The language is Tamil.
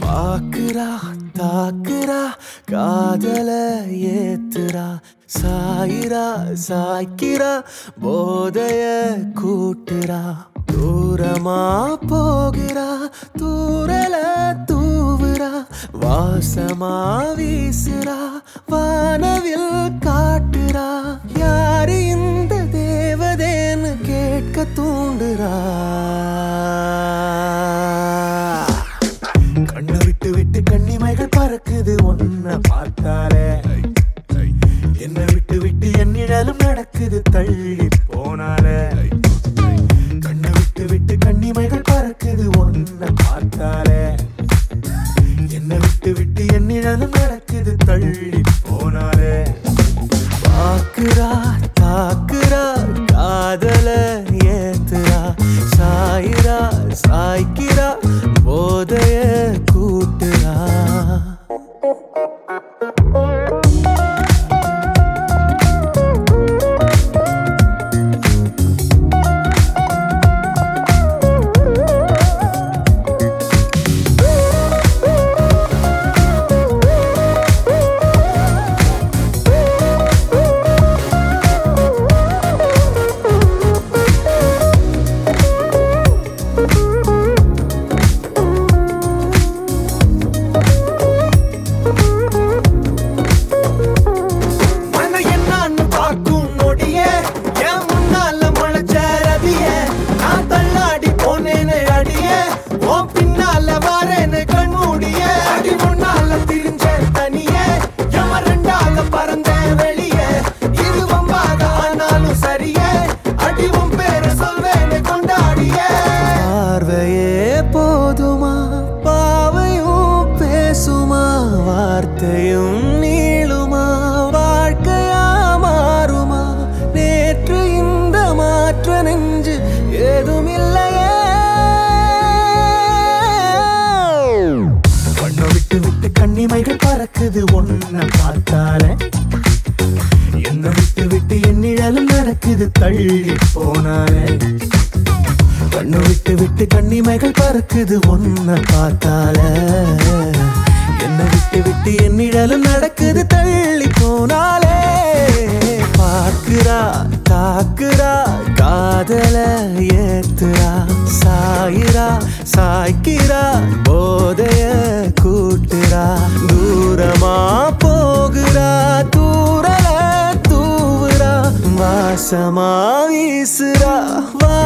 பாக்குறா தாக்குறா காதல ஏத்துறா சாயிரா சாய்க்கிறா போதைய கூட்டுறா தூரமா போகிறா தூரல தூவுறா வாசமா வீசுறா வானவில் காட்டுறா யாரு இந்த தேவதேன்னு கேட்க தூண்டுறா கண்ணை விட்டு விட்டு கண்ணிமைகள் பறக்குது ஒன்ன பார்த்தாலே என்னை விட்டு விட்டு என் நிழலும் நடக்குது தள்ளி போனாலே கண்ணை விட்டு விட்டு கண்ணிமைகள் பறக்குது ஒன்ன பார்த்தாலே என்னை விட்டு விட்டு என் நிழலும் நடக்குது தள்ளி போனாலே பாக்குறா தாக்குறா காதல ஏத்துறா சாயிரா சாய்க்கிறா போதைய கூட்டுறா மன என்னான்னு பார்க்கும் நொடியே என் முன்னால முளைச்ச ரதியே நான் தள்ளாடி போனேன்னு அடியே உன் பின்னால வாரேன்னு கண்மூடியே அடி முன்னால திரிஞ்சேன் தனியே எம ரெண்டால பறந்தேன் வெளியே இது வம்பாக ஆனாலும் சரியே அடி உன் பேரை சொல்வேன்னு கொண்டாடியே பார்வையே போதுமா பாவையும் பேசுமா வார்த்தையும் நீளுமா வாழ்க்கையா மாறுமா நேற்று இந்த மாற்ற நெஞ்சு ஏதும் இல்லையே கண்ணை விட்டு விட்டு கண்ணிமைகள் பறக்குது ஒன்ன பார்த்தாலே என்னை விட்டு விட்டு என் நிழலும் நடக்குது தள்ளி போனாலே கண்ணு விட்டு விட்டு கண்ணிமைகள் பறக்குது ஒன்ன பார்த்தால என்னை விட்டு விட்டு என் நிழலும் நடக்குது தள்ளி போனாலே பார்க்கிறா தாக்குறா காதல ஏத்துறா சாயிரா சாய்க்கிறா போதைய கூட்டுறா தூரமா போகிறா தூரல தூவுறா வாசமா வீசுறா வா